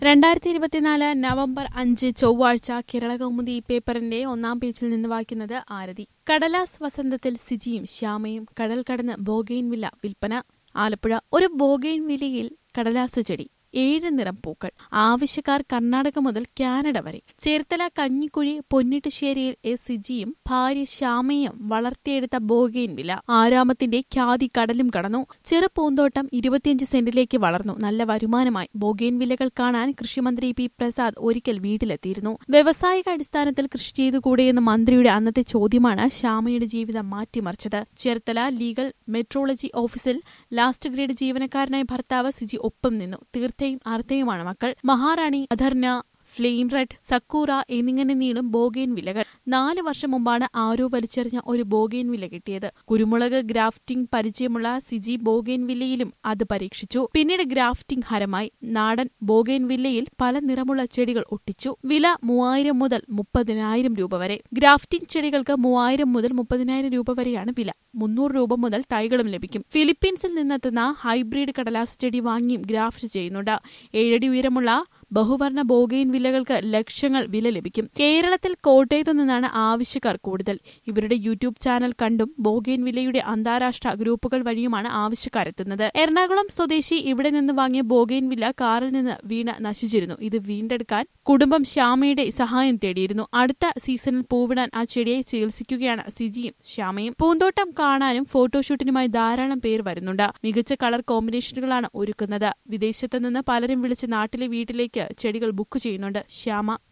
രണ്ടായിരത്തി ഇരുപത്തിനാല് നവംബർ അഞ്ച് ചൊവ്വാഴ്ച കേരള കൗമുദി പേപ്പറിന്റെ ഒന്നാം പേജിൽ നിന്ന് വായിക്കുന്നത് ആരതി കടലാസ് വസന്തത്തിൽ സിജിയും ശ്യാമയും കടൽ കടന്ന് ബോഗെയിൻവില്ല വിൽപ്പന ആലപ്പുഴ ഒരു ബോഗെയിൻവില്ലയിൽ കടലാസ് ചെടി ഏഴ് നിറം പൂക്കൾ ആവശ്യക്കാർ കർണാടക മുതൽ കാനഡ വരെ ചേർത്തല കഞ്ഞിക്കുഴി പൊന്നിട്ടുശ്ശേരിയിൽ എസ് സിജിയും ഭാര്യ ശ്യാമയും വളർത്തിയെടുത്ത ബോഗെയിൻവില ആരാമത്തിന്റെ ഖ്യാതി കടലും കടന്നു ചെറു പൂന്തോട്ടം ഇരുപത്തിയഞ്ച് സെന്റിലേക്ക് വളർന്നു നല്ല വരുമാനമായി ബോഗെയിൻവില്ലകൾ കാണാൻ കൃഷിമന്ത്രി പി പ്രസാദ് ഒരിക്കൽ വീട്ടിലെത്തിയിരുന്നു വ്യവസായിക അടിസ്ഥാനത്തിൽ കൃഷി ചെയ്തുകൂടെയെന്ന മന്ത്രിയുടെ അന്നത്തെ ചോദ്യമാണ് ശ്യാമയുടെ ജീവിതം മാറ്റിമറിച്ചത് ചേർത്തല ലീഗൽ മെട്രോളജി ഓഫീസിൽ ലാസ്റ്റ് ഗ്രേഡ് ജീവനക്കാരനായ ഭർത്താവ് സിജി ഒപ്പം നിന്നു തീർത്ഥയും അർത്ഥയുമാണ് മക്കൾ മഹാറാണി അധർന ഫ്ലെയിം റെഡ് സക്കൂറ എന്നിങ്ങനെ നീളും ബോഗെയിൻ വിലകൾ നാല് വർഷം മുമ്പാണ് ആരോ വലിച്ചെറിഞ്ഞ ഒരു ബോഗെയിൻ വില കിട്ടിയത് കുരുമുളക് ഗ്രാഫ്റ്റിംഗ് പരിചയമുള്ള സിജി ബോഗെയിൻ വില്ലയിലും അത് പരീക്ഷിച്ചു പിന്നീട് ഗ്രാഫ്റ്റിംഗ് ഹരമായി നാടൻ ബോഗെയിൻ വില്ലയിൽ പല നിറമുള്ള ചെടികൾ ഒട്ടിച്ചു വില മൂവായിരം മുതൽ മുപ്പതിനായിരം രൂപ വരെ ഗ്രാഫ്റ്റിംഗ് ചെടികൾക്ക് മൂവായിരം മുതൽ മുപ്പതിനായിരം രൂപ വരെയാണ് വില മുന്നൂറ് രൂപ മുതൽ തൈകളും ലഭിക്കും ഫിലിപ്പീൻസിൽ നിന്നെത്തുന്ന ഹൈബ്രിഡ് കടലാസ് ചെടി വാങ്ങിയും ഗ്രാഫ്റ്റ് ചെയ്യുന്നുണ്ട് ഏഴടി ഉയരമുള്ള ബഹുവർണ ബോഗെയിൻ വില്ലകൾക്ക് ലക്ഷങ്ങൾ വില ലഭിക്കും കേരളത്തിൽ കോട്ടയത്തു നിന്നാണ് ആവശ്യക്കാർ കൂടുതൽ ഇവരുടെ യൂട്യൂബ് ചാനൽ കണ്ടും ബോഗെയിൻ വില്ലയുടെ അന്താരാഷ്ട്ര ഗ്രൂപ്പുകൾ വഴിയുമാണ് ആവശ്യക്കാരെത്തുന്നത് എറണാകുളം സ്വദേശി ഇവിടെ നിന്ന് വാങ്ങിയ ബോഗെയിൻ വില്ല കാറിൽ നിന്ന് വീണ് നശിച്ചിരുന്നു ഇത് വീണ്ടെടുക്കാൻ കുടുംബം ശ്യാമയുടെ സഹായം തേടിയിരുന്നു അടുത്ത സീസണിൽ പൂവിടാൻ ആ ചെടിയെ ചികിത്സിക്കുകയാണ് സിജിയും ശ്യാമയും പൂന്തോട്ടം കാണാനും ഫോട്ടോഷൂട്ടിനുമായി ധാരാളം പേർ വരുന്നുണ്ട് മികച്ച കളർ കോമ്പിനേഷനുകളാണ് ഒരുക്കുന്നത് വിദേശത്ത് നിന്ന് പലരും വിളിച്ച് നാട്ടിലെ വീട്ടിലേക്ക് ചെടികൾ ബുക്ക് ചെയ്യുന്നുണ്ട് ശ്യാമ